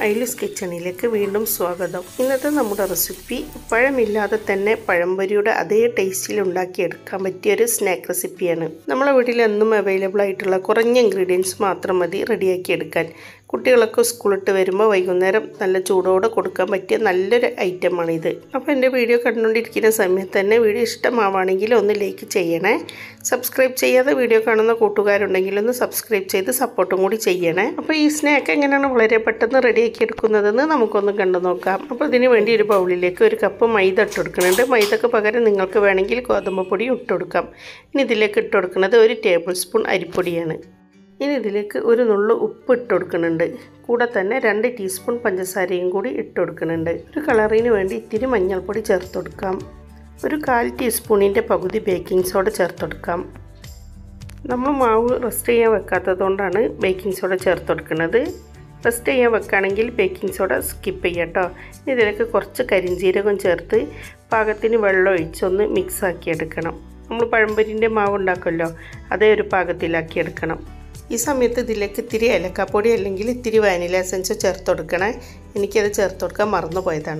ഐലിസ് കിച്ചണിലേക്ക് വീണ്ടും സ്വാഗതം ഇന്നത്തെ നമ്മുടെ റെസിപ്പി പഴമില്ലാതെ തന്നെ പഴംപൊരിയുടെ അതേ ടേസ്റ്റിൽ ഉണ്ടാക്കിയെടുക്കാൻ പറ്റിയ ഒരു സ്നാക്ക് റെസിപ്പിയാണ് നമ്മളെ വീട്ടിൽ എന്നും അവൈലബിൾ ആയിട്ടുള്ള കുറഞ്ഞ ഇൻഗ്രീഡിയൻസ് മാത്രം മതി റെഡിയാക്കി എടുക്കാൻ കുട്ടികളൊക്കെ സ്കൂളിട്ട് വരുമ്പോൾ വൈകുന്നേരം നല്ല ചൂടോടെ കൊടുക്കാൻ പറ്റിയ നല്ലൊരു ഐറ്റമാണ് ഇത് അപ്പോൾ എൻ്റെ വീഡിയോ കണ്ടുകൊണ്ടിരിക്കുന്ന സമയത്ത് തന്നെ വീഡിയോ ഇഷ്ടമാവുകയാണെങ്കിൽ ഒന്ന് ലൈക്ക് ചെയ്യണേ സബ്സ്ക്രൈബ് ചെയ്യാതെ വീഡിയോ കാണുന്ന കൂട്ടുകാരുണ്ടെങ്കിൽ ഒന്ന് സബ്സ്ക്രൈബ് ചെയ്ത് സപ്പോർട്ടും കൂടി ചെയ്യണേ അപ്പോൾ ഈ സ്നാക്ക് എങ്ങനെയാണ് വളരെ പെട്ടെന്ന് റെഡിയാക്കി എടുക്കുന്നതെന്ന് നമുക്കൊന്ന് കണ്ടു നോക്കാം അപ്പോൾ ഇതിന് വേണ്ടി ഒരു ബൗളിലേക്ക് ഒരു കപ്പ് മൈദ ഇട്ട് കൊടുക്കുന്നുണ്ട് മൈദക്ക് പകരം നിങ്ങൾക്ക് വേണമെങ്കിൽ ഗോതമ്പ് പൊടി ഇട്ട് കൊടുക്കാം ഇനി ഇതിലേക്ക് ഇട്ട് കൊടുക്കുന്നത് ഒരു ടേബിൾ സ്പൂൺ അരിപ്പൊടിയാണ് ഇനി ഇതിലേക്ക് ഒരു നുള്ളു ഉപ്പ് ഇട്ട് കൊടുക്കുന്നുണ്ട് കൂടെ തന്നെ രണ്ട് ടീസ്പൂൺ പഞ്ചസാരയും കൂടി ഇട്ട് കൊടുക്കുന്നുണ്ട് ഒരു കളറിന് വേണ്ടി ഇത്തിരി മഞ്ഞൾപ്പൊടി ചേർത്ത് കൊടുക്കാം ഒരു കാൽ ടീസ്പൂണിൻ്റെ പകുതി ബേക്കിംഗ് സോഡ ചേർത്ത് കൊടുക്കാം നമ്മൾ മാവ് റെസ്റ്റ് ചെയ്യാൻ വെക്കാത്തത് കൊണ്ടാണ് ബേക്കിംഗ് സോഡ ചേർത്ത് കൊടുക്കുന്നത് റെസ്റ്റ് ചെയ്യാൻ വെക്കുകയാണെങ്കിൽ ബേക്കിംഗ് സോഡ സ്കിപ്പ് ചെയ്യാം കേട്ടോ ഇതിലേക്ക് കുറച്ച് കരിഞ്ചീരകം ചേർത്ത് പാകത്തിന് വെള്ളം ഒഴിച്ചൊന്ന് മിക്സ് ആക്കി എടുക്കണം നമ്മൾ പഴംപൊരിൻ്റെ മാവ് ഉണ്ടാക്കുമല്ലോ അതേ ഒരു പാകത്തിലാക്കി എടുക്കണം ഈ സമയത്ത് ഇതിലേക്ക് ഇത്തിരി ഏലക്കാപ്പൊടി അല്ലെങ്കിൽ ഇത്തിരി വാനില എസൻസ് ചേർത്ത് കൊടുക്കണേ എനിക്കത് ചേർത്ത് കൊടുക്കാൻ മറന്നു പോയതാണ്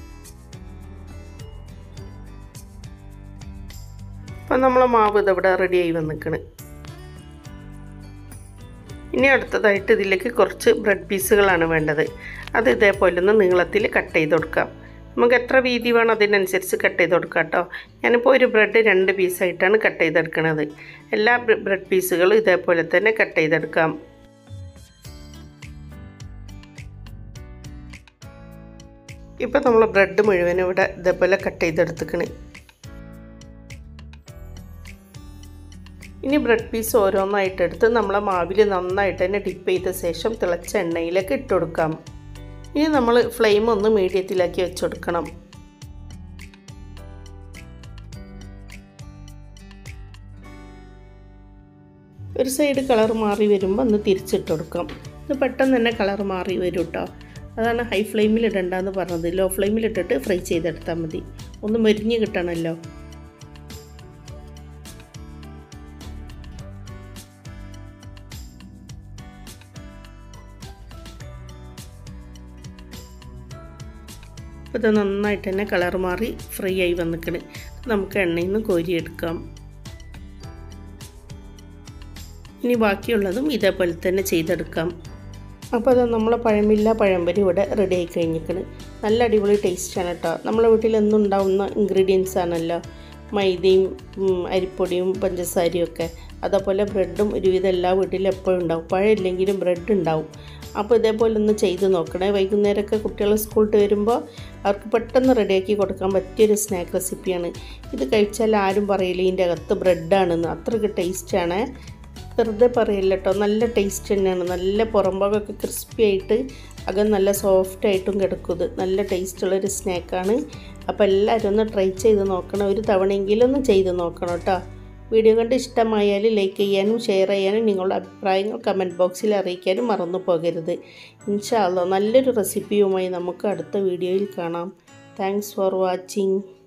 അപ്പം നമ്മളെ മാവ് ഇതവിടെ റെഡിയായി വന്നിക്കണ് ഇനി അടുത്തതായിട്ട് ഇതിലേക്ക് കുറച്ച് ബ്രെഡ് പീസുകളാണ് വേണ്ടത് അത് ഇതേപോലെ ഒന്ന് നീളത്തിൽ കട്ട് ചെയ്ത് കൊടുക്കാം നമുക്ക് എത്ര വീതി വേണം അതിനനുസരിച്ച് കട്ട് ചെയ്ത് കൊടുക്കാം കേട്ടോ ഞാനിപ്പോൾ ഒരു ബ്രെഡ് രണ്ട് പീസായിട്ടാണ് കട്ട് ചെയ്തെടുക്കുന്നത് എല്ലാ ബ്രെഡ് പീസുകളും ഇതേപോലെ തന്നെ കട്ട് ചെയ്തെടുക്കാം ഇപ്പോൾ നമ്മൾ ബ്രെഡ് മുഴുവനും ഇവിടെ ഇതേപോലെ കട്ട് ചെയ്തെടുത്തുക്കണ് ഇനി ബ്രെഡ് പീസ് ഓരോന്നായിട്ട് എടുത്ത് നമ്മളെ മാവിൽ നന്നായിട്ട് തന്നെ ഡിപ്പ് ചെയ്ത ശേഷം തിളച്ച എണ്ണയിലേക്ക് ഇട്ട് കൊടുക്കാം ഇനി നമ്മൾ ഫ്ലെയിം ഒന്ന് മീഡിയത്തിലാക്കി വെച്ച് കൊടുക്കണം ഒരു സൈഡ് കളർ മാറി വരുമ്പോൾ ഒന്ന് തിരിച്ചിട്ട് കൊടുക്കാം ഇത് പെട്ടെന്ന് തന്നെ കളർ മാറി വരും കേട്ടോ അതാണ് ഹൈ ഫ്ലെയിമിൽ ഇടണ്ടെന്ന് പറഞ്ഞത് ലോ ഫ്ലെയിമിൽ ഇട്ടിട്ട് ഫ്രൈ ചെയ്തെടുത്താൽ മതി ഒന്ന് മരിഞ്ഞ് കിട്ടണമല്ലോ ഇത് നന്നായിട്ട് തന്നെ കളർ മാറി ഫ്രൈ ആയി വന്നിക്കണ് നമുക്ക് എണ്ണയിൽ നിന്ന് കോരിയെടുക്കാം ഇനി ബാക്കിയുള്ളതും ഇതേപോലെ തന്നെ ചെയ്തെടുക്കാം അപ്പോൾ അത് നമ്മളെ പഴമില്ല പഴംപരി ഇവിടെ റെഡി ആയി കഴിഞ്ഞിരിക്കണ് നല്ല അടിപൊളി ടേസ്റ്റാണ് കേട്ടോ നമ്മളെ വീട്ടിൽ എന്നും ഉണ്ടാവുന്ന ഇൻഗ്രീഡിയൻസ് ആണല്ലോ മൈദയും അരിപ്പൊടിയും പഞ്ചസാരയും ഒക്കെ അതേപോലെ ബ്രെഡും ഒരുവിധം എല്ലാ വീട്ടിലും എപ്പോഴും ഉണ്ടാവും പഴമില്ലെങ്കിലും ബ്രെഡ് ഉണ്ടാവും അപ്പോൾ ഇതേപോലെ ഒന്ന് ചെയ്ത് നോക്കണേ വൈകുന്നേരമൊക്കെ കുട്ടികൾ സ്കൂളിട്ട് വരുമ്പോൾ അവർക്ക് പെട്ടെന്ന് റെഡിയാക്കി കൊടുക്കാൻ പറ്റിയൊരു സ്നാക്ക് റെസിപ്പിയാണ് ഇത് കഴിച്ചാൽ ആരും പറയില്ല ഇതിൻ്റെ അകത്ത് ബ്രെഡാണെന്ന് അത്രയ്ക്ക് ടേസ്റ്റാണ് വെറുതെ പറയില്ല കേട്ടോ നല്ല ടേസ്റ്റ് തന്നെയാണ് നല്ല പുറംഭാഗമൊക്കെ ക്രിസ്പി ആയിട്ട് അകം നല്ല സോഫ്റ്റ് ആയിട്ടും കിടക്കുന്നത് നല്ല ടേസ്റ്റുള്ളൊരു സ്നാക്കാണ് അപ്പോൾ എല്ലാവരും ഒന്ന് ട്രൈ ചെയ്ത് നോക്കണം ഒരു തവണയെങ്കിലും ഒന്ന് ചെയ്ത് നോക്കണം കേട്ടോ വീഡിയോ കണ്ട് ഇഷ്ടമായാൽ ലൈക്ക് ചെയ്യാനും ഷെയർ ചെയ്യാനും നിങ്ങളുടെ അഭിപ്രായങ്ങൾ കമൻറ്റ് ബോക്സിൽ അറിയിക്കാനും മറന്നു പോകരുത് ഇൻഷാല്ല നല്ലൊരു റെസിപ്പിയുമായി നമുക്ക് അടുത്ത വീഡിയോയിൽ കാണാം താങ്ക്സ് ഫോർ വാച്ചിങ്